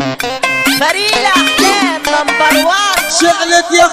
فريق الاحلام نمبر 1 شعلت يا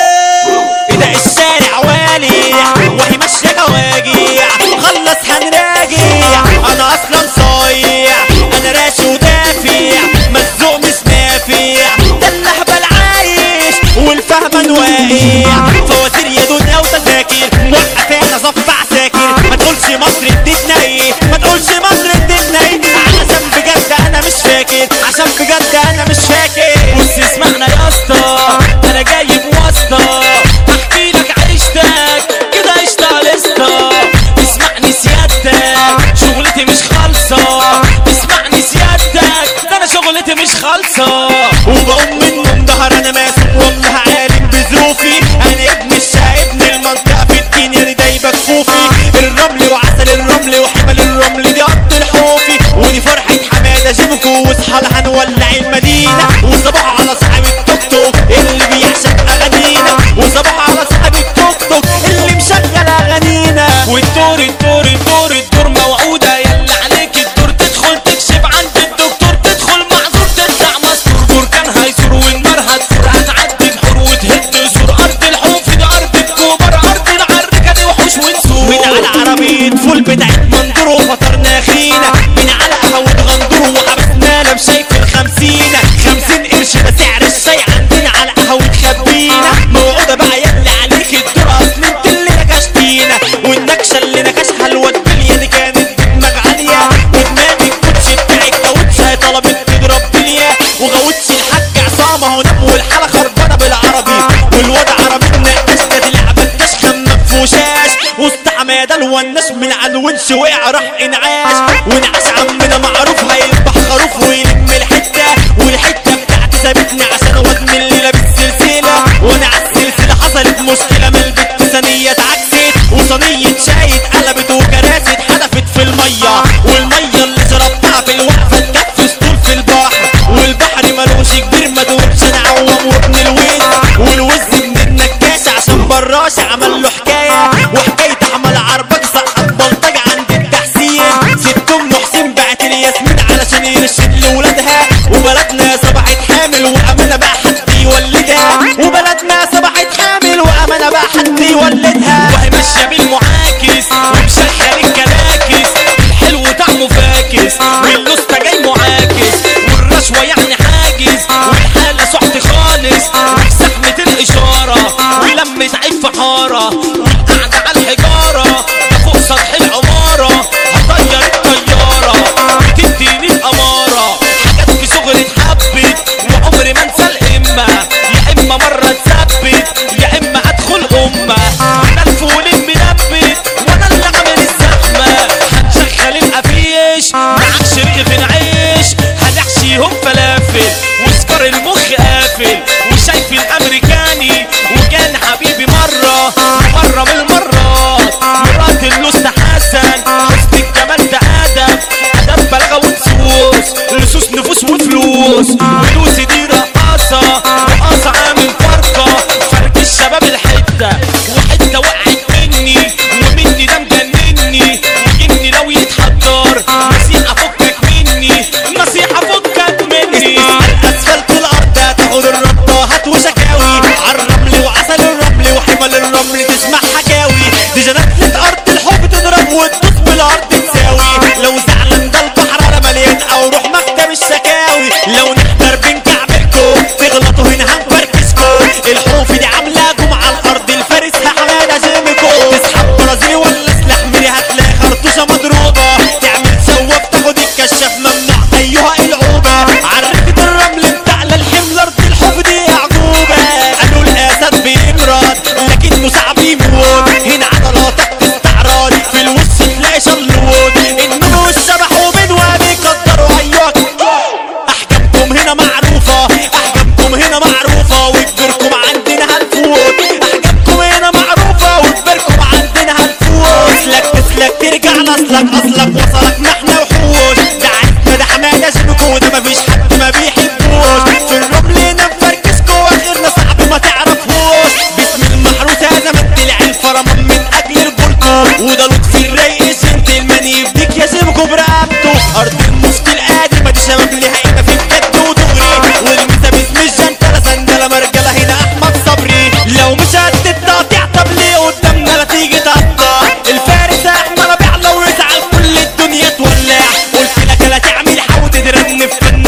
خيي ده الشارع والع وهي ماشية جواجيع خلص هنراجع انا اصلا صايع انا راشي ودافع مزوق مش نافع ده اللهبل عايش والفهمان واقع فواتير يا دنيا وتذاكر وقف احنا صف عساكر ما تقولش مصر اديتنا ايه ما تقولش مصر اديتنا ايه عشان بجد انا مش فاكر عشان بجد انا مش فاكر بص اسمعنا يا اسطى انا جايب واسطه احكي لك عيشتك كده عشت على اسطى اسمعني سيادتك شغلتي مش خالصه اسمعني سيادتك ده انا شغلتي مش خالصه وبقوم من النوم ظهر انا ماسك والله عالم بظروفي انا ابن الشقا ابن المنطقه في الدنيا دايبه كفوفي الرمل وعسل الرمل وحمل الرمل دي قط الحوفي ودي فرحه حماده جيبكو واصحى هنولع المدينه وصباح على صاحب التوك توك اللي بيعشق اغانينا وصباح على صاحب التوك توك اللي مشغل اغانينا والدور الدور الدور الدور موعوده يلا عليك الدور تدخل تكشف عند الدكتور تدخل معذور تطلع مستور دور كان هيسور والنار هتفور هتعدي بحور وتهد سور ارض الحوف دي ارض الكوبر ارض العركه دي وحوش ونسور من على عربيه فول بتاعت مندور وفطرنا خينا من على قهوه غندور وحبسنا لا شايف الخمسينه خمسين قرش ده سعر الشاي عندنا على قهوه خبينا موعوده بقى يلا عليك الدور اصل انت اللي نكشتينا والنكشه اللي نكشها الواد بليا دي كانت بدماغ عاليه ودماغ الكوتش بتاع الكاوتش هي طلبت تضرب بليا وغوتش الحاج عصام اهو نام والحاله خربانه بالعربي والواد عربي النقاش ده دي لعبه الكشخه مفوشاش وسط حماده الوناش من على الونش وقع راح انعاش وانعاش عمنا معروف هيذبح خروف ويلم الحته والحته بتاعتي سابتني عشان واد من اللي لابس سلسله وانا على السلسله حصلت مشكله ما البت ثانيه اتعكست وصينيه شاي اتقلبت وكراسي اتحدفت في الميه والميه اللي شربتها في الوقفه اتكفس طول في البحر والبحر ملوش كبير ما دوبش انا عوام وابن الوز والوز من النكاش عشان براش عمل له حكايه وحكايه عمل عربك سقط بلطجه عند التحسين ست ام حسين بعت الياسمين علشان يرشد لولادها وبلدنا صبحت حامل وامانه بقى حد يولدها وبلدنا صبحت حامل وامانه بقى حد يولدها وهي ماشيه بالمعاكس ومشخر الكلاكس الحلو طعمه فاكس واللوسته جاي معاكس والرشوه يعني حاجز والحاله سحت خالص وزحمه الاشاره ولمة عيب في حاره والقعده على الحجاره ده فوق سطح العماره هطير الطياره بتديني الاماره حاجات في شغل اتحبت وعمري ما انسى الامه يا اما مره تثبت يا اما ادخل امه انا الفول المنبت وانا اللي عامل الزحمه هنشغل القفيش معكش رغيف العيش هنحشيهم فلافل وسكر المخ قافل وشايف الامريكاني وكان حبيبي مره مره من المرات مرات اللوست حسن حسن الجمال ده ادب ادب بلاغه ونصوص لصوص نفوس وفلوس ولوسي دي رقاصه رقاصه عامل فرقه فرق الشباب الحته وحته وقعت مني ومني ده مجنني وجني لو يتحضر نصيحه فكك مني نصيحه فكك مني اسفلت الارض هتاخد الربطه هات وشكاوي عالرمل وعسل الرمل وحمل الرمل تسمع حكاوي دي جنات ارض الحب تضرب وتدوس بالارض تساوي لو زعلان ده البحر على مليان او روح مكتب الشكاوي لو نحضر بنكعبلكم تغلطوا هنا هنفركشكم الحروف دي عاملاكم على الارض الفارس حماده جيمكم تسحب برازيلي ولا سلاح ميري هتلاقي خرطوشه مضروبه تعمل سواف تاخد الكشاف ممنوع ايها العوبه عرفت الرمل بتاع الحمل ارض الحب دي اعجوبه قالوا الاسد بيمرض لكنه صعب يموت هنا عضلاتك تستعراض في الوش تلاقي شلوت النمو والشبح وبدوى بيقدروا اياك احكامكم هنا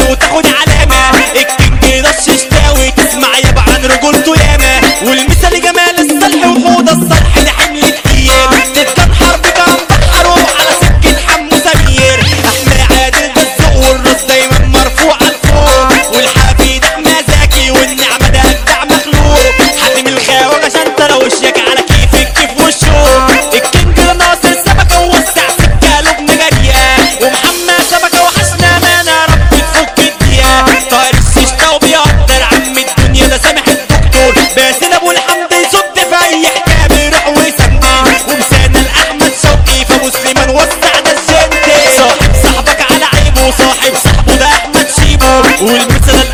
وتاخد علامة الكينج ده الششتاوي تسمع يابا عن رجولته ياما والمثال جمال الصلح وحوض الصلح ده حمل الأيام تتكن حرب كان بحر وعلى سكة حمو سمير أحمى عادل ده الذوق والراس دايما مرفوع لفوق والحفيد أحمى زكي والنعمة ده أجدع مخلوق حاتم الخاوة عشان انت لو وشك على كيفك كيف وشه الكينج ناصر سمكة ووسع سكة لبن جارية ومحمد سمكة وحشنا ما انا رب تفك الدنيا طاير السيشتا وبيقدر عم الدنيا ده سامح الدكتور باسل ابو الحمد يصد في اي حكايه بيروح ويسمي ومسانا لاحمد شوقي فمسلما وسع ده الجنتي صاحب صاحبك على عيبه صاحب صاحبه ده احمد شيبو والمثل